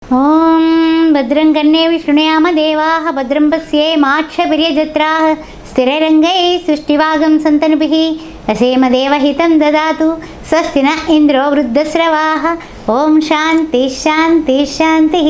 ఓం భద్రం కన్నే విష్ణుయామ దేవాः భద్రం పశ్యే మాక్షపిర్యజత్రాः స్థిరరంగై సృష్టివాగం సంతనుభిः అసేమ దేవహితం దదాతు స్వస్తి న ఇంద్రో వృద్ధశ్రవాः ఓం శాంతి శాంతి శాంతి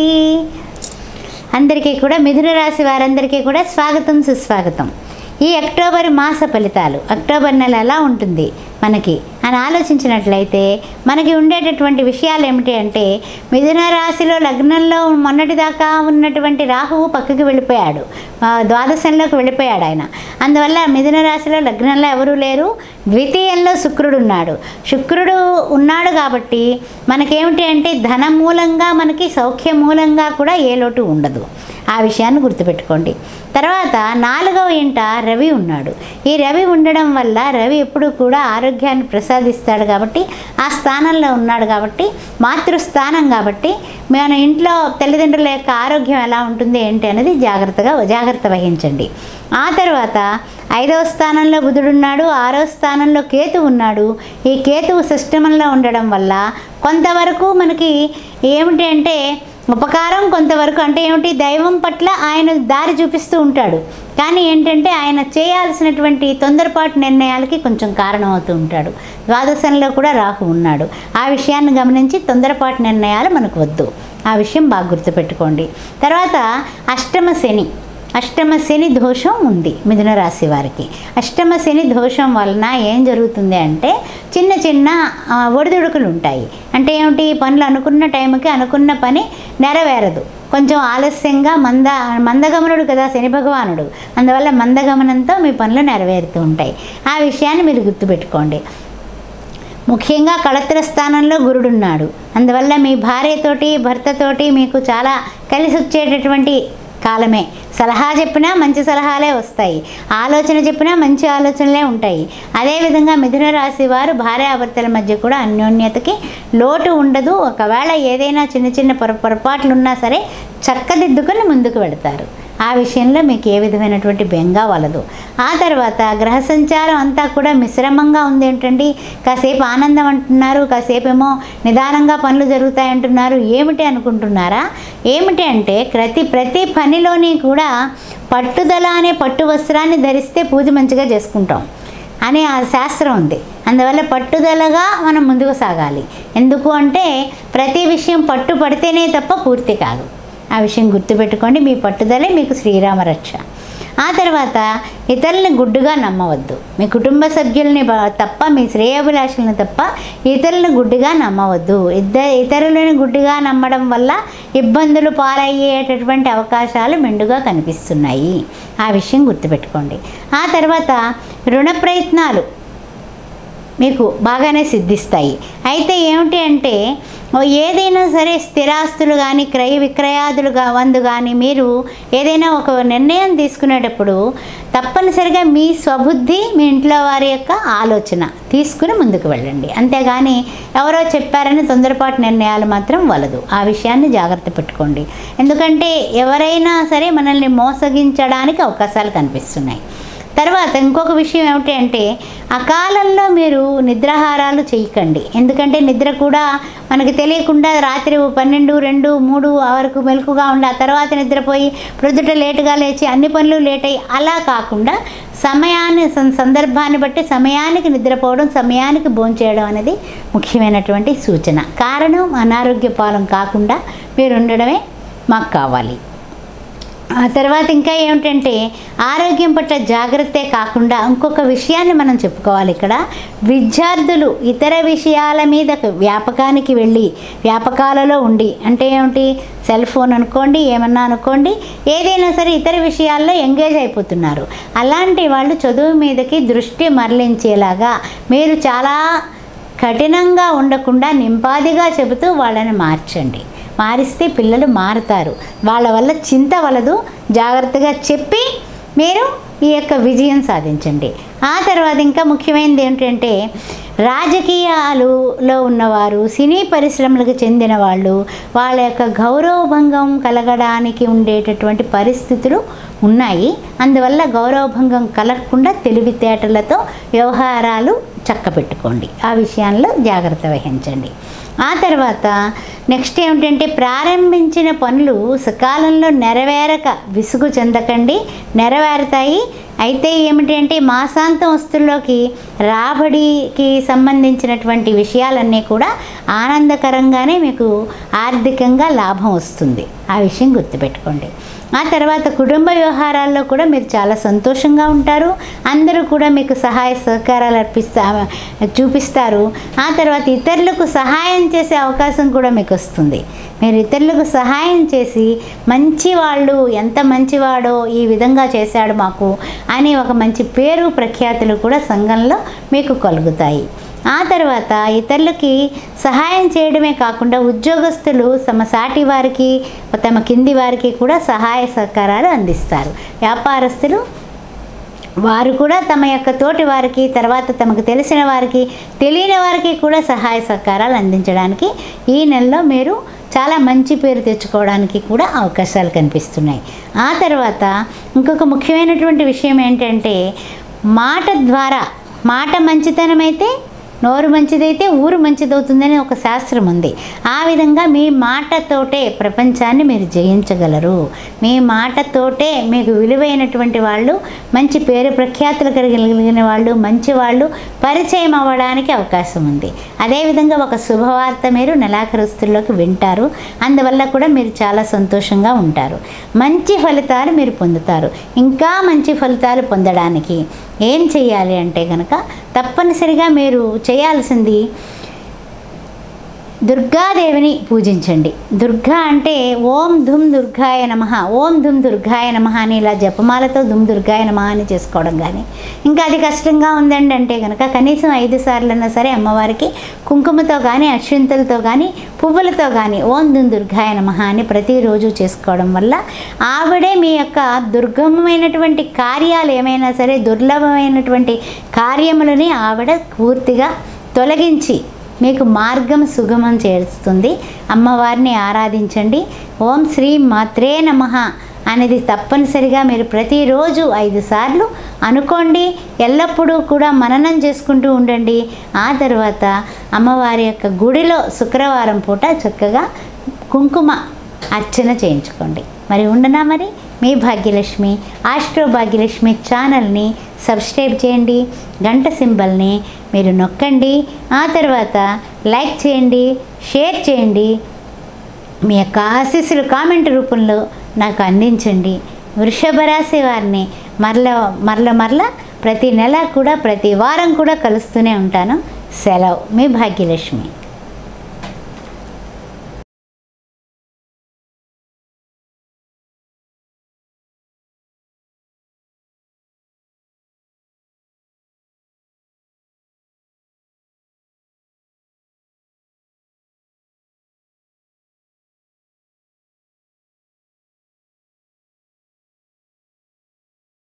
అందరికీ కూడా మిథున రాశి వారందరికీ కూడా స్వాగతం సుస్వాగతం ఈ అక్టోబర్ మాస ఫలితాలు అక్టోబర్ నెల ఎలా ఉంటుంది మనకి అని ఆలోచించినట్లయితే మనకి ఉండేటటువంటి విషయాలు ఏమిటి అంటే మిథున రాశిలో లగ్నంలో మొన్నటిదాకా ఉన్నటువంటి రాహువు పక్కకి వెళ్ళిపోయాడు ఆ, ద్వాదశంలోకి వెళ్ళిపోయాడు ఆయన అందువల్ల మిథున రాశిలో లగ్నంలో ఎవరూ లేరు ద్వితీయంలో శుక్రుడు ఉన్నాడు శుక్రుడు ఉన్నాడు కాబట్టి మనకేమిటి అంటే ధన మూలంగా మనకి సౌఖ్య మూలంగా కూడా ఏ లోటు ఉండదు ఆ విషయాన్ని గుర్తుపెట్టుకోండి తర్వాత నాలుగవ ఇంట రవి ఉన్నాడు ఈ రవి ఉండడం వల్ల రవి ఎప్పుడు కూడా ఆరోగ్యాన్ని ప్రసాదిస్తాడు కాబట్టి ఆ స్థానంలో ఉన్నాడు కాబట్టి మాతృస్థానం కాబట్టి మన ఇంట్లో తల్లిదండ్రుల యొక్క ఆరోగ్యం ఎలా ఉంటుంది ఏంటి అనేది జాగ్రత్తగా జాగ్రత్త వహించండి ఆ తర్వాత ఐదవ స్థానంలో బుధుడున్నాడు ఆరో స్థానంలో కేతు ఉన్నాడు ఈ కేతువు సిస్టంలో ఉండడం వల్ల కొంతవరకు మనకి ఏమిటి అంటే ఉపకారం కొంతవరకు అంటే ఏమిటి దైవం పట్ల ఆయన దారి చూపిస్తూ ఉంటాడు కానీ ఏంటంటే ఆయన చేయాల్సినటువంటి తొందరపాటు నిర్ణయాలకి కొంచెం కారణమవుతూ ఉంటాడు ద్వాదశంలో కూడా రాహు ఉన్నాడు ఆ విషయాన్ని గమనించి తొందరపాటు నిర్ణయాలు మనకు వద్దు ఆ విషయం బాగా గుర్తుపెట్టుకోండి తర్వాత అష్టమ శని అష్టమ శని దోషం ఉంది మిథున రాశి వారికి అష్టమ శని దోషం వలన ఏం జరుగుతుంది అంటే చిన్న చిన్న ఆ, ఒడిదుడుకులు ఉంటాయి అంటే ఏమిటి పనులు అనుకున్న టైంకి అనుకున్న పని నెరవేరదు కొంచెం ఆలస్యంగా మంద మందగమనుడు కదా శని భగవానుడు అందువల్ల మందగమనంతో మీ పనులు నెరవేరుతూ ఉంటాయి ఆ విషయాన్ని మీరు గుర్తుపెట్టుకోండి ముఖ్యంగా కళత్ర స్థానంలో గురుడున్నాడు అందువల్ల మీ భార్యతోటి భర్తతోటి మీకు చాలా కలిసి వచ్చేటటువంటి కాలమే సలహా చెప్పినా మంచి సలహాలే వస్తాయి ఆలోచన చెప్పినా మంచి ఆలోచనలే ఉంటాయి అదేవిధంగా మిథున రాశి వారు భార్యాభర్తల మధ్య కూడా అన్యోన్యతకి లోటు ఉండదు ఒకవేళ ఏదైనా చిన్న చిన్న పొర పొరపాట్లు ఉన్నా సరే చక్కదిద్దుకొని ముందుకు వెళతారు ఆ విషయంలో మీకు ఏ విధమైనటువంటి బెంగ వలదు ఆ తర్వాత గ్రహ సంచారం అంతా కూడా మిశ్రమంగా ఉంది ఏంటండి కాసేపు ఆనందం అంటున్నారు కాసేపు ఏమో నిదానంగా పనులు జరుగుతాయి అంటున్నారు ఏమిటి అనుకుంటున్నారా ఏమిటి అంటే ప్రతి ప్రతి పనిలోని కూడా పట్టుదల అనే పట్టు వస్త్రాన్ని ధరిస్తే పూజ మంచిగా చేసుకుంటాం అనే ఆ శాస్త్రం ఉంది అందువల్ల పట్టుదలగా మనం ముందుకు సాగాలి ఎందుకు అంటే ప్రతి విషయం పట్టు పడితేనే తప్ప పూర్తి కాదు ఆ విషయం గుర్తుపెట్టుకోండి మీ పట్టుదలే మీకు శ్రీరామ రక్ష ఆ తర్వాత ఇతరులని గుడ్డుగా నమ్మవద్దు మీ కుటుంబ సభ్యుల్ని బ- తప్ప మీ శ్రేయోభిలాషులను తప్ప ఇతరులను గుడ్డిగా నమ్మవద్దు ఇద్దరు ఇతరులను గుడ్డిగా నమ్మడం వల్ల ఇబ్బందులు పాలయ్యేటటువంటి అవకాశాలు మెండుగా కనిపిస్తున్నాయి ఆ విషయం గుర్తుపెట్టుకోండి ఆ తర్వాత రుణ ప్రయత్నాలు మీకు బాగానే సిద్ధిస్తాయి అయితే ఏమిటి అంటే ఓ ఏదైనా సరే స్థిరాస్తులు కానీ క్రయ విక్రయాదులు గా వందు కానీ మీరు ఏదైనా ఒక నిర్ణయం తీసుకునేటప్పుడు తప్పనిసరిగా మీ స్వబుద్ధి మీ ఇంట్లో వారి యొక్క ఆలోచన తీసుకుని ముందుకు వెళ్ళండి అంతేగాని ఎవరో చెప్పారని తొందరపాటు నిర్ణయాలు మాత్రం వలదు ఆ విషయాన్ని జాగ్రత్త పెట్టుకోండి ఎందుకంటే ఎవరైనా సరే మనల్ని మోసగించడానికి అవకాశాలు కనిపిస్తున్నాయి తర్వాత ఇంకొక విషయం ఏమిటి అంటే అకాలంలో మీరు నిద్రాహారాలు చేయకండి ఎందుకంటే నిద్ర కూడా మనకి తెలియకుండా రాత్రి పన్నెండు రెండు మూడు వరకు మెలకుగా ఉండి ఆ తర్వాత నిద్రపోయి ప్రొద్దుట లేటుగా లేచి అన్ని పనులు లేట్ అయ్యి అలా కాకుండా సమయాన్ని సం- సందర్భాన్ని బట్టి సమయానికి నిద్రపోవడం సమయానికి భోంచేయడం అనేది ముఖ్యమైనటువంటి సూచన కారణం అనారోగ్య పాలం కాకుండా మీరు ఉండడమే మాకు కావాలి ఆ తర్వాత ఇంకా ఏమిటంటే ఆరోగ్యం పట్ల జాగ్రత్తే కాకుండా ఇంకొక విషయాన్ని మనం చెప్పుకోవాలి ఇక్కడ విద్యార్థులు ఇతర విషయాల మీద వ్యాపకానికి వెళ్ళి వ్యాపకాలలో ఉండి అంటే ఏమిటి సెల్ ఫోన్ అనుకోండి ఏమన్నా అనుకోండి ఏదైనా సరే ఇతర విషయాల్లో ఎంగేజ్ అయిపోతున్నారు అలాంటి వాళ్ళు చదువు మీదకి దృష్టి మరలించేలాగా మీరు చాలా కఠినంగా ఉండకుండా నింపాదిగా చెబుతూ వాళ్ళని మార్చండి మారిస్తే పిల్లలు మారుతారు వాళ్ళ వల్ల చింత వలదు జాగ్రత్తగా చెప్పి మీరు ఈ యొక్క విజయం సాధించండి ఆ తర్వాత ఇంకా ముఖ్యమైనది ఏంటంటే రాజకీయాలులో ఉన్నవారు సినీ పరిశ్రమలకు చెందిన వాళ్ళు వాళ్ళ యొక్క గౌరవభంగం కలగడానికి ఉండేటటువంటి పరిస్థితులు ఉన్నాయి అందువల్ల గౌరవభంగం కలగకుండా తెలివితేటలతో వ్యవహారాలు చక్క పెట్టుకోండి ఆ విషయాల్లో జాగ్రత్త వహించండి ఆ తర్వాత నెక్స్ట్ ఏమిటంటే ప్రారంభించిన పనులు సకాలంలో నెరవేరక విసుగు చెందకండి నెరవేరుతాయి అయితే ఏమిటి అంటే మాసాంతం వస్తుల్లోకి రాబడికి సంబంధించినటువంటి విషయాలన్నీ కూడా ఆనందకరంగానే మీకు ఆర్థికంగా లాభం వస్తుంది ఆ విషయం గుర్తుపెట్టుకోండి ఆ తర్వాత కుటుంబ వ్యవహారాల్లో కూడా మీరు చాలా సంతోషంగా ఉంటారు అందరూ కూడా మీకు సహాయ సహకారాలు అర్పిస్తా చూపిస్తారు ఆ తర్వాత ఇతరులకు సహాయం చేసే అవకాశం కూడా మీకు వస్తుంది మీరు ఇతరులకు సహాయం చేసి మంచి వాళ్ళు ఎంత మంచివాడో ఈ విధంగా చేశాడు మాకు అని ఒక మంచి పేరు ప్రఖ్యాతులు కూడా సంఘంలో మీకు కలుగుతాయి ఆ తర్వాత ఇతరులకి సహాయం చేయడమే కాకుండా ఉద్యోగస్తులు తమ సాటి వారికి తమ కింది వారికి కూడా సహాయ సహకారాలు అందిస్తారు వ్యాపారస్తులు వారు కూడా తమ యొక్క తోటి వారికి తర్వాత తమకు తెలిసిన వారికి తెలియని వారికి కూడా సహాయ సహకారాలు అందించడానికి ఈ నెలలో మీరు చాలా మంచి పేరు తెచ్చుకోవడానికి కూడా అవకాశాలు కనిపిస్తున్నాయి ఆ తర్వాత ఇంకొక ముఖ్యమైనటువంటి విషయం ఏంటంటే మాట ద్వారా మాట మంచితనం అయితే నోరు మంచిదైతే ఊరు మంచిదవుతుందని ఒక శాస్త్రం ఉంది ఆ విధంగా మీ మాటతోటే ప్రపంచాన్ని మీరు జయించగలరు మీ మాటతోటే మీకు విలువైనటువంటి వాళ్ళు మంచి పేరు ప్రఖ్యాతులు కలిగిన వాళ్ళు మంచి వాళ్ళు పరిచయం అవ్వడానికి అవకాశం ఉంది అదేవిధంగా ఒక శుభవార్త మీరు నెలాఖరుస్తుల్లోకి వింటారు అందువల్ల కూడా మీరు చాలా సంతోషంగా ఉంటారు మంచి ఫలితాలు మీరు పొందుతారు ఇంకా మంచి ఫలితాలు పొందడానికి ఏం చేయాలి అంటే కనుక తప్పనిసరిగా మీరు చేయాల్సింది దుర్గాదేవిని పూజించండి దుర్గా అంటే ఓం ధుమ్ దుర్గాయ నమ ఓం ధుమ్ దుర్గాయ నమ అని ఇలా జపమాలతో ధుమ్ దుర్గాయ నమ అని చేసుకోవడం కానీ ఇంకా అది కష్టంగా ఉందండి అంటే కనుక కనీసం ఐదు సార్లన్నా సరే అమ్మవారికి కుంకుమతో కానీ అక్షింతలతో కానీ పువ్వులతో కానీ ఓం ధుమ్ దుర్గాయ నమ అని ప్రతిరోజు చేసుకోవడం వల్ల ఆవిడే మీ యొక్క దుర్గమమైనటువంటి కార్యాలు ఏమైనా సరే దుర్లభమైనటువంటి కార్యములని ఆవిడ పూర్తిగా తొలగించి మీకు మార్గం సుగమం చేస్తుంది అమ్మవారిని ఆరాధించండి ఓం శ్రీ మాత్రే నమ అనేది తప్పనిసరిగా మీరు ప్రతిరోజు ఐదు సార్లు అనుకోండి ఎల్లప్పుడూ కూడా మననం చేసుకుంటూ ఉండండి ఆ తర్వాత అమ్మవారి యొక్క గుడిలో శుక్రవారం పూట చక్కగా కుంకుమ అర్చన చేయించుకోండి మరి ఉండనా మరి మీ భాగ్యలక్ష్మి ఆస్ట్రో భాగ్యలక్ష్మి ఛానల్ని సబ్స్క్రైబ్ చేయండి గంట సింబల్ని మీరు నొక్కండి ఆ తర్వాత లైక్ చేయండి షేర్ చేయండి మీ యొక్క ఆశీస్సులు కామెంట్ రూపంలో నాకు అందించండి వృషభ రాశి వారిని మరల మరల మరల ప్రతి నెల కూడా ప్రతి వారం కూడా కలుస్తూనే ఉంటాను సెలవు మీ భాగ్యలక్ష్మి